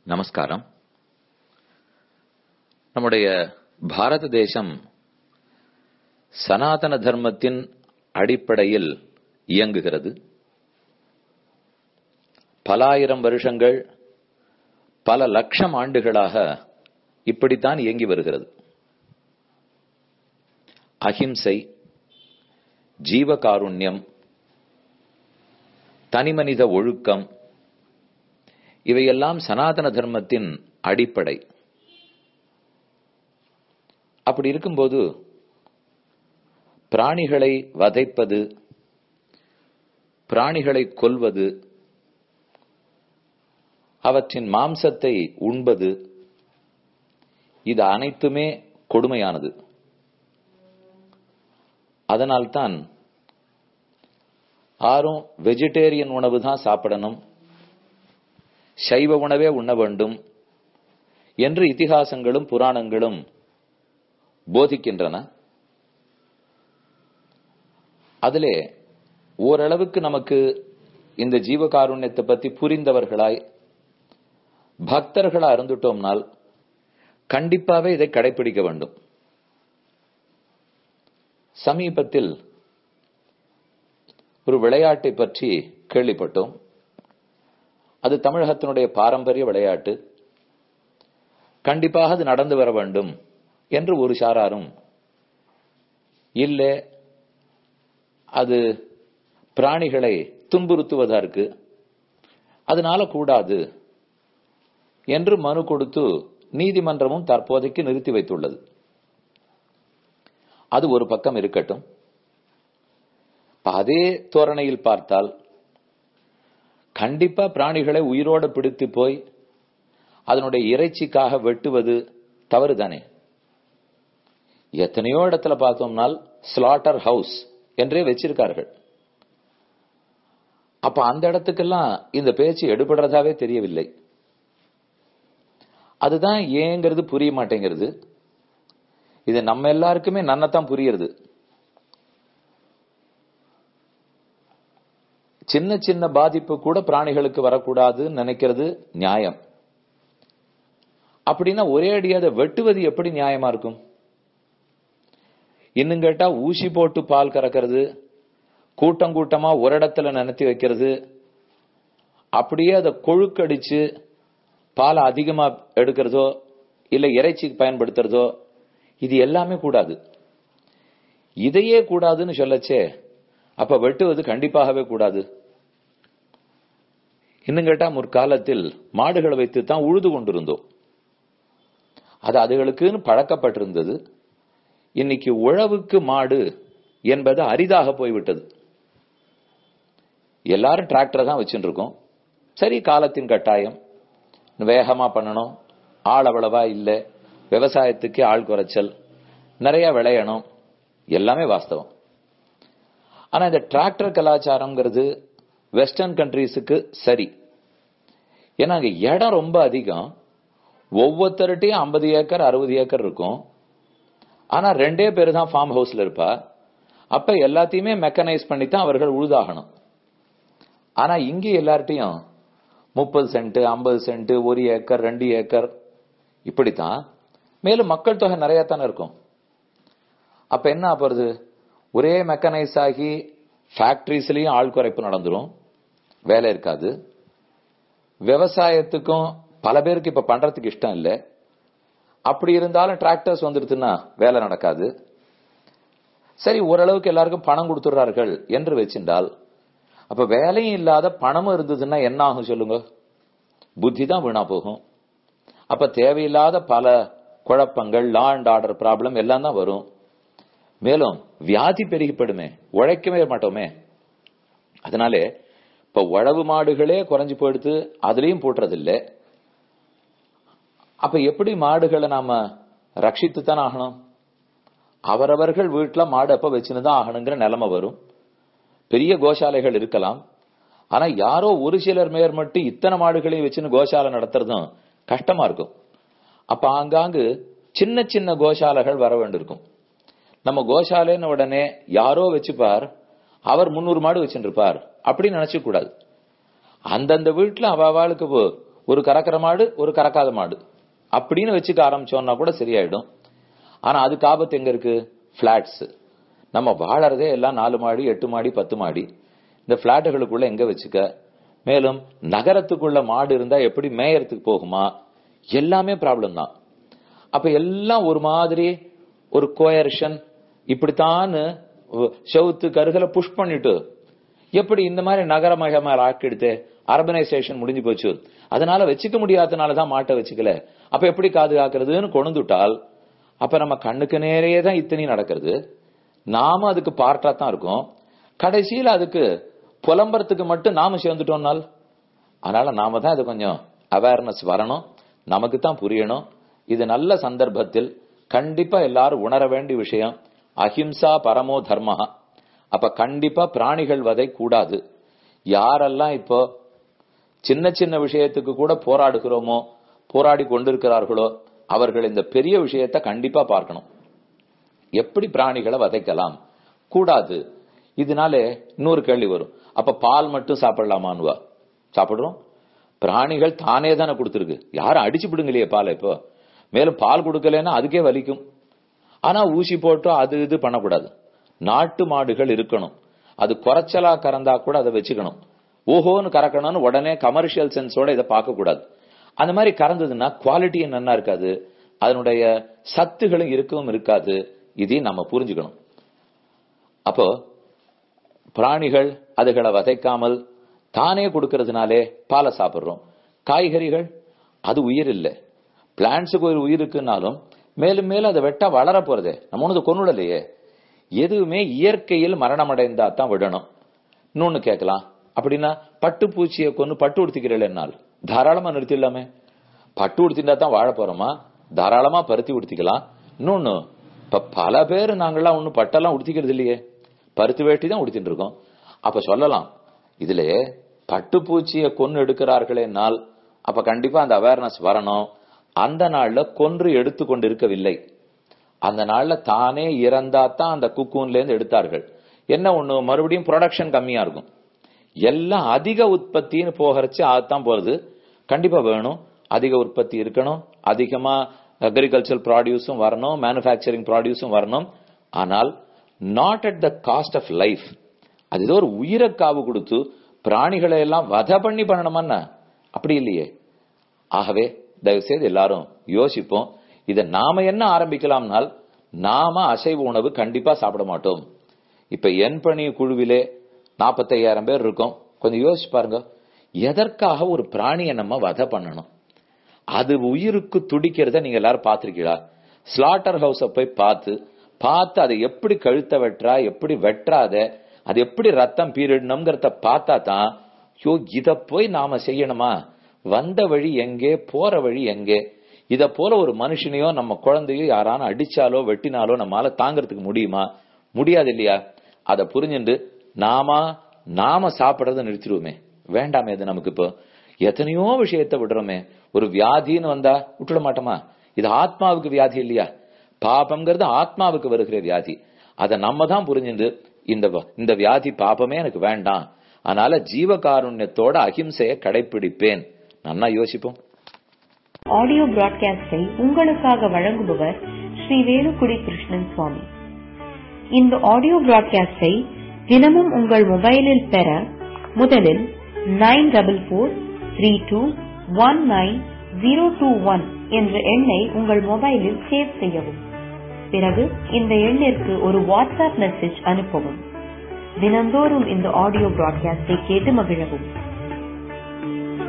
நமஸ்காரம் நம்முடைய பாரத தேசம் சனாதன தர்மத்தின் அடிப்படையில் இயங்குகிறது பல ஆயிரம் வருஷங்கள் பல லட்சம் ஆண்டுகளாக இப்படித்தான் இயங்கி வருகிறது அஹிம்சை ஜீவகாருண்யம் தனிமனித ஒழுக்கம் இவையெல்லாம் சனாதன தர்மத்தின் அடிப்படை அப்படி இருக்கும்போது பிராணிகளை வதைப்பது பிராணிகளை கொல்வது அவற்றின் மாம்சத்தை உண்பது இது அனைத்துமே கொடுமையானது அதனால்தான் யாரும் வெஜிடேரியன் உணவு தான் சாப்பிடணும் சைவ உணவே உண்ண வேண்டும் என்று இதிகாசங்களும் புராணங்களும் போதிக்கின்றன அதிலே ஓரளவுக்கு நமக்கு இந்த ஜீவகாருண்யத்தை பத்தி புரிந்தவர்களாய் பக்தர்களா இருந்துட்டோம்னால் கண்டிப்பாவே இதை கடைபிடிக்க வேண்டும் சமீபத்தில் ஒரு விளையாட்டை பற்றி கேள்விப்பட்டோம் அது தமிழகத்தினுடைய பாரம்பரிய விளையாட்டு கண்டிப்பாக அது நடந்து வர வேண்டும் என்று ஒரு சாராரும் இல்ல அது பிராணிகளை துன்புறுத்துவதா இருக்கு அதனால கூடாது என்று மனு கொடுத்து நீதிமன்றமும் தற்போதைக்கு நிறுத்தி வைத்துள்ளது அது ஒரு பக்கம் இருக்கட்டும் அதே தோரணையில் பார்த்தால் கண்டிப்பா பிராணிகளை உயிரோட பிடித்து போய் அதனுடைய இறைச்சிக்காக வெட்டுவது தவறுதானே எத்தனையோ இடத்துல பார்த்தோம்னால் ஸ்லாட்டர் ஹவுஸ் என்றே வச்சிருக்கார்கள் அப்ப அந்த இடத்துக்கெல்லாம் இந்த பேச்சு எடுபடுறதாவே தெரியவில்லை அதுதான் ஏங்கிறது புரிய மாட்டேங்கிறது இது நம்ம எல்லாருக்குமே நன்னத்தான் புரியுறது சின்ன சின்ன பாதிப்பு கூட பிராணிகளுக்கு வரக்கூடாதுன்னு நினைக்கிறது நியாயம் அப்படின்னா ஒரே அடியாத வெட்டுவது எப்படி நியாயமா இருக்கும் இன்னும் கேட்டா ஊசி போட்டு பால் கறக்கிறது கூட்டம் கூட்டமா ஒரு இடத்துல நினைத்தி வைக்கிறது அப்படியே அதை கொழுக்கடிச்சு பாலை அதிகமா எடுக்கிறதோ இல்ல இறைச்சிக்கு பயன்படுத்துறதோ இது எல்லாமே கூடாது இதையே கூடாதுன்னு சொல்லச்சே அப்ப வெட்டுவது கண்டிப்பாகவே கூடாது இன்னும் கேட்டா முற்காலத்தில் மாடுகளை வைத்து தான் உழுது கொண்டிருந்தோம் அது அதுகளுக்குன்னு பழக்கப்பட்டிருந்தது இன்னைக்கு உழவுக்கு மாடு என்பது அரிதாக போய்விட்டது எல்லாரும் டிராக்டர் தான் வச்சுட்டு இருக்கோம் சரி காலத்தின் கட்டாயம் வேகமா பண்ணணும் ஆள் அவ்வளவா இல்ல விவசாயத்துக்கு ஆள் குறைச்சல் நிறைய விளையணும் எல்லாமே வாஸ்தவம் ஆனா இந்த டிராக்டர் கலாச்சாரம்ங்கிறது வெஸ்டர்ன் கண்ட்ரீஸுக்கு சரி ஏன்னா அங்க இடம் ரொம்ப அதிகம் ஒவ்வொருத்தருட்டையும் ஐம்பது ஏக்கர் அறுபது ஏக்கர் இருக்கும் ஆனா ரெண்டே பேர் தான் ஃபார்ம் ஹவுஸ்ல இருப்பா அப்ப எல்லாத்தையுமே மெக்கனைஸ் பண்ணி தான் அவர்கள் உழுதாகணும் ஆனா இங்கே எல்லார்ட்டையும் முப்பது சென்ட் ஐம்பது சென்ட் ஒரு ஏக்கர் ரெண்டு ஏக்கர் இப்படித்தான் மேலும் மக்கள் தொகை நிறைய தானே இருக்கும் அப்ப என்ன போறது ஒரே மெக்கனைஸ் ஆகி ஃபேக்டரிஸ்லயும் ஆள் குறைப்பு நடந்துரும் வேலை இருக்காது விவசாயத்துக்கும் பல பேருக்கு இப்ப பண்றதுக்கு இஷ்டம் இல்லை அப்படி இருந்தாலும் டிராக்டர்ஸ் வந்துருச்சுன்னா வேலை நடக்காது சரி ஓரளவுக்கு எல்லாருக்கும் பணம் கொடுத்துடுறார்கள் என்று வச்சிருந்தால் அப்ப வேலையும் இல்லாத பணமும் இருந்ததுன்னா என்ன ஆகும் சொல்லுங்க புத்தி தான் வீணா போகும் அப்ப தேவையில்லாத பல குழப்பங்கள் லா அண்ட் ஆர்டர் ப்ராப்ளம் எல்லாம் தான் வரும் மேலும் வியாதி பெருகிப்படுமே உழைக்கவே மாட்டோமே அதனாலே இப்ப உழவு மாடுகளே குறைஞ்சு போயிடுத்து அதுலயும் போட்டுறதில்ல அப்ப எப்படி மாடுகளை நாம ரட்சித்து தான் ஆகணும் அவரவர்கள் வீட்டுல மாடு அப்ப வச்சுன்னு தான் ஆகணுங்கிற நிலைமை வரும் பெரிய கோசாலைகள் இருக்கலாம் ஆனா யாரோ ஒரு சிலர் மேயர் மட்டும் இத்தனை மாடுகளையும் வச்சுன்னு கோசாலை நடத்துறதும் கஷ்டமா இருக்கும் அப்ப ஆங்காங்கு சின்ன சின்ன கோசாலைகள் வர வேண்டியிருக்கும் நம்ம கோசாலைன்னு உடனே யாரோ வச்சுப்பார் அவர் முன்னூறு மாடு வச்சுருப்பார் அப்படின்னு நினைச்ச கூடாது அந்தந்த வீட்டுல அவ அவளுக்கு ஒரு கறக்கிற மாடு ஒரு கறக்காத மாடு அப்படின்னு வச்சுக்க ஆரம்பிச்சோம்னா கூட சரியாயிடும் ஆனா அதுக்கு ஆபத்து எங்க இருக்கு பிளாட்ஸ் நம்ம வாழறதே எல்லாம் நாலு மாடி எட்டு மாடி பத்து மாடி இந்த பிளாட்டுகளுக்குள்ள எங்க வச்சுக்க மேலும் நகரத்துக்குள்ள மாடு இருந்தா எப்படி மேயறதுக்கு போகுமா எல்லாமே ப்ராப்ளம் தான் அப்ப எல்லாம் ஒரு மாதிரி ஒரு கோயர்ஷன் இப்படித்தான் செவுத்து கருகல புஷ் பண்ணிட்டு எப்படி இந்த மாதிரி நகரமயமா ஆக்கிடுத்து அர்பனைசேஷன் முடிஞ்சு போச்சு அதனால வச்சுக்க முடியாதனால தான் மாட்டை வச்சுக்கல அப்ப எப்படி பாதுகாக்கிறதுன்னு கொண்டுட்டால் அப்ப நம்ம கண்ணுக்கு நேரையே தான் இத்தனையும் நடக்கிறது நாம அதுக்கு பார்ட்டா தான் இருக்கோம் கடைசியில் அதுக்கு புலம்புறதுக்கு மட்டும் நாம சேர்ந்துட்டோம்னால் அதனால நாம தான் இது கொஞ்சம் அவேர்னஸ் வரணும் நமக்கு தான் புரியணும் இது நல்ல சந்தர்ப்பத்தில் கண்டிப்பா எல்லாரும் உணர வேண்டிய விஷயம் அஹிம்சா பரமோ தர்மஹா அப்ப கண்டிப்பா பிராணிகள் வதை கூடாது யாரெல்லாம் இப்போ சின்ன சின்ன விஷயத்துக்கு கூட போராடுகிறோமோ போராடி கொண்டிருக்கிறார்களோ அவர்கள் இந்த பெரிய விஷயத்தை கண்டிப்பா பார்க்கணும் எப்படி பிராணிகளை வதைக்கலாம் கூடாது இதனால இன்னொரு கேள்வி வரும் அப்ப பால் மட்டும் சாப்பிடலாமான்வா சாப்பிடுறோம் பிராணிகள் தானே தானே கொடுத்துருக்கு யாரும் அடிச்சு விடுங்கலையே பால் இப்போ மேலும் பால் கொடுக்கலன்னா அதுக்கே வலிக்கும் ஆனா ஊசி போட்டோ அது இது பண்ணக்கூடாது நாட்டு மாடுகள் இருக்கணும் அது குறைச்சலா கறந்தா கூட அதை வச்சுக்கணும் ஓஹோன்னு கறக்கணும்னு உடனே கமர்ஷியல் சென்ஸோட இதை பார்க்க கூடாது அந்த மாதிரி கறந்ததுன்னா குவாலிட்டியும் நல்லா இருக்காது அதனுடைய சத்துகளும் இருக்கவும் இருக்காது இதையும் நம்ம புரிஞ்சுக்கணும் அப்போ பிராணிகள் அதுகளை வதைக்காமல் தானே கொடுக்கறதுனாலே பாலை சாப்பிடுறோம் காய்கறிகள் அது உயிர் இல்லை பிளான்ஸுக்கு ஒரு உயிர் இருக்குன்னாலும் மேலும் மேலும் அதை வெட்டா வளர போறதே நம்ம ஒண்ணு கொண்டுடலையே எதுவுமே இயற்கையில் மரணம் அடைந்தா தான் விடணும் இன்னொன்னு கேட்கலாம் அப்படின்னா பட்டு பூச்சியை கொண்டு பட்டு உடுத்திக்கிறேன் தாராளமா நிறுத்திடலாமே பட்டு உடுத்திட்டா தான் வாழ போறோமா தாராளமா பருத்தி உடுத்திக்கலாம் இன்னொன்னு இப்ப பல பேர் நாங்கெல்லாம் ஒன்னும் பட்டெல்லாம் உடுத்திக்கிறது இல்லையே பருத்தி வேட்டி தான் உடுத்திட்டு இருக்கோம் அப்ப சொல்லலாம் இதுல பட்டுப்பூச்சியை கொன்னு எடுக்கிறார்களேனால் அப்ப கண்டிப்பா அந்த அவேர்னஸ் வரணும் அந்த நாள்ல கொன்று எடுத்து கொண்டு இருக்கவில்லை அந்த நாள்ல தானே இறந்தா தான் அந்த குக்கூன்ல இருந்து எடுத்தார்கள் என்ன ஒண்ணு மறுபடியும் ப்ரொடக்ஷன் கம்மியா இருக்கும் எல்லாம் அதிக உற்பத்தின்னு போகிறச்சு அதுதான் போறது கண்டிப்பா வேணும் அதிக உற்பத்தி இருக்கணும் அதிகமா அக்ரிகல்ச்சர் ப்ராடியூஸும் வரணும் மேனுஃபேக்சரிங் ப்ராடியூஸும் வரணும் ஆனால் not at the cost of life அது ஏதோ ஒரு உயிரை காவு கொடுத்து பிராணிகளை எல்லாம் வத பண்ணி பண்ணணுமா அப்படி இல்லையே ஆகவே தயவு செய்து எல்லாரும் யோசிப்போம் இதை நாம என்ன ஆரம்பிக்கலாம்னால் நாம அசைவ உணவு கண்டிப்பா சாப்பிட மாட்டோம் இப்ப என் பணி குழுவிலே நாற்பத்தையாயிரம் பேர் இருக்கோம் கொஞ்சம் யோசிச்சு பாருங்க எதற்காக ஒரு பிராணியை நம்ம வதை பண்ணணும் அது உயிருக்கு துடிக்கிறத நீங்க எல்லாரும் பாத்திருக்கீங்களா ஸ்லாட்டர் ஹவுஸ போய் பார்த்து பார்த்து அதை எப்படி கழுத்த வெட்டுறா எப்படி வெட்டுறாத அது எப்படி ரத்தம் பீரிடணுங்கிறத பார்த்தா தான் யோ இத போய் நாம செய்யணுமா வந்த வழி எங்கே போற வழி எங்கே இத போல ஒரு மனுஷனையோ நம்ம குழந்தையோ யாரான அடிச்சாலோ வெட்டினாலோ நம்மால தாங்கறதுக்கு முடியுமா முடியாது இல்லையா அதை புரிஞ்சுண்டு நாம நாம சாப்பிடறத நிறுத்திடுவோமே வேண்டாமே இது நமக்கு இப்போ எத்தனையோ விஷயத்த விடுறோமே ஒரு வியாதின்னு வந்தா விட்டுட மாட்டோமா இது ஆத்மாவுக்கு வியாதி இல்லையா பாபம்ங்கிறது ஆத்மாவுக்கு வருகிற வியாதி அதை நம்ம தான் புரிஞ்சுண்டு இந்த இந்த வியாதி பாபமே எனக்கு வேண்டாம் அதனால ஜீவகாருண்யத்தோட அகிம்சைய கடைபிடிப்பேன் நன்னா யோசிப்போம் ஆடியோ பிராட்காஸ்டை உங்களுக்காக வழங்குபவர் ஸ்ரீ வேலுக்குடி கிருஷ்ணன் சுவாமி இந்த ஆடியோ பிராட்காஸ்டை தினமும் உங்கள் மொபைலில் பெற முதலில் nine double four three two one nine zero two one என்ற எண்ணை உங்கள் மொபைலில் சேவ் செய்யவும் பிறகு இந்த எண்ணிற்கு ஒரு வாட்ஸ்அப் மெசேஜ் அனுப்பவும் தினந்தோறும் இந்த ஆடியோ பிராட்காஸ்டை கேட்டு மகிழவும்